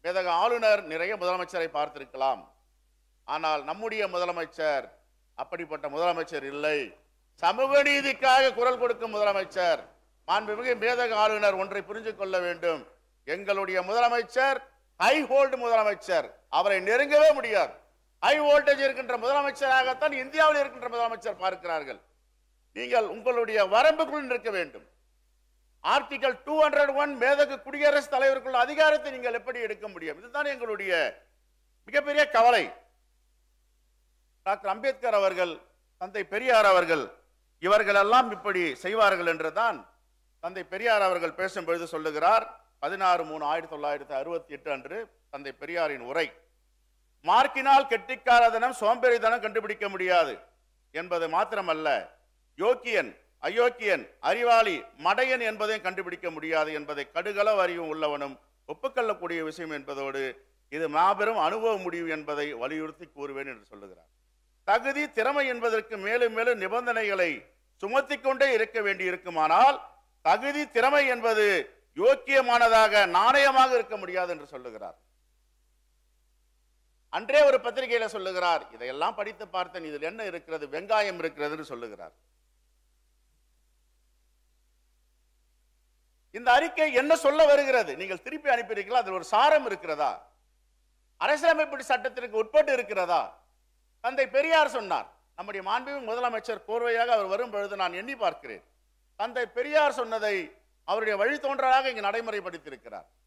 மேதக ஆளுநர் நிறைய முதலமைச்சரை பார்த்திருக்கலாம் ஆனால் நம்முடைய முதலமைச்சர் அப்படிப்பட்ட முதலமைச்சர் இல்லை சமூக நீதிக்காக குரல் கொடுக்கும் முதலமைச்சர் மாண்புமிகு மேதக ஆளுநர் ஒன்றை புரிந்து கொள்ள வேண்டும் எங்களுடைய முதலமைச்சர் ஹை ஹோல்டு முதலமைச்சர் அவரை நெருங்கவே முடியாது ஹை வோல்டேஜ் இருக்கின்ற முதலமைச்சராகத்தான் இந்தியாவில் இருக்கின்ற முதலமைச்சர் பார்க்கிறார்கள் நீங்கள் உங்களுடைய வரம்புக்குள் நிற்க வேண்டும் ஆர்டிகல் டூ ஹண்ட்ரட் ஒன் மேதகு குடியரசுத் தலைவருக்குள்ள அதிகாரத்தை நீங்கள் எப்படி எடுக்க முடியும் இதுதான் எங்களுடைய மிகப்பெரிய கவலை டாக்டர் அம்பேத்கர் அவர்கள் தந்தை பெரியார் அவர்கள் இவர்கள் எல்லாம் இப்படி செய்வார்கள் என்றுதான் தந்தை பெரியார் அவர்கள் பேசும்பொழுது சொல்லுகிறார் பதினாறு மூணு ஆயிரத்தி தொள்ளாயிரத்தி அறுபத்தி எட்டு அன்று தந்தை பெரியாரின் உரை மார்க்கினால் கெட்டிக்காரதனம் சோம்பேறித்தனம் கண்டுபிடிக்க முடியாது என்பது மாத்திரமல்ல யோக்கியன் அயோக்கியன் அறிவாளி மடையன் என்பதையும் கண்டுபிடிக்க முடியாது என்பதை கடுகளவு அறிவும் உள்ளவனும் ஒப்புக்கொள்ளக்கூடிய விஷயம் என்பதோடு இது மாபெரும் அனுபவ முடிவு என்பதை வலியுறுத்தி கூறுவேன் என்று சொல்லுகிறார் தகுதி திறமை என்பதற்கு மேலும் மேலும் நிபந்தனைகளை சுமத்தி கொண்டே இருக்க வேண்டி இருக்குமானால் தகுதி திறமை என்பது யோக்கியமானதாக நாணயமாக இருக்க முடியாது என்று சொல்லுகிறார் அன்றே ஒரு பத்திரிகையில சொல்லுகிறார் இதையெல்லாம் படித்து பார்த்தேன் இதில் என்ன இருக்கிறது வெங்காயம் இருக்கிறதுன்னு சொல்லுகிறார் இந்த அறிக்கை என்ன சொல்ல வருகிறது நீங்கள் திருப்பி அனுப்பியிருக்கீங்களா அதில் ஒரு சாரம் இருக்கிறதா அரசியலமைப்பு சட்டத்திற்கு உட்பட்டு இருக்கிறதா தந்தை பெரியார் சொன்னார் நம்முடைய மாண்புமிகு முதலமைச்சர் கோர்வையாக அவர் வரும் பொழுது நான் எண்ணி பார்க்கிறேன் தந்தை பெரியார் சொன்னதை அவருடைய வழித்தோன்றலாக இங்கு நடைமுறைப்படுத்தியிருக்கிறார்